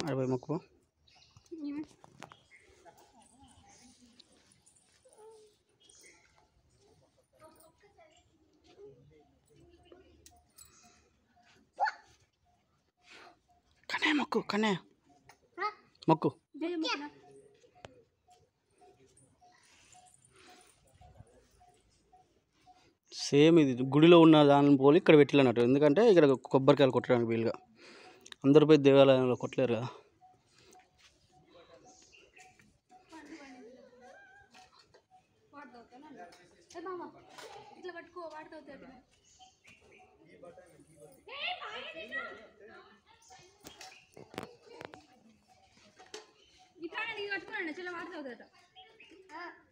అరవై మొక్కు కనే మొక్కు కనే మొక్కు సేమ్ ఇది గుడిలో ఉన్న దాని పోలి ఇక్కడ పెట్టిల్లన్నట్టు ఎందుకంటే ఇక్కడ కొబ్బరికాయలు కొట్టడానికి వీలుగా అందరూ పోయి దేవాలయంలో కొట్టలేరు కదా ఇట్లా పట్టుకో వాడుతావు ఇట్లా ఇది కట్టుకోండి చాలా వాడుతావు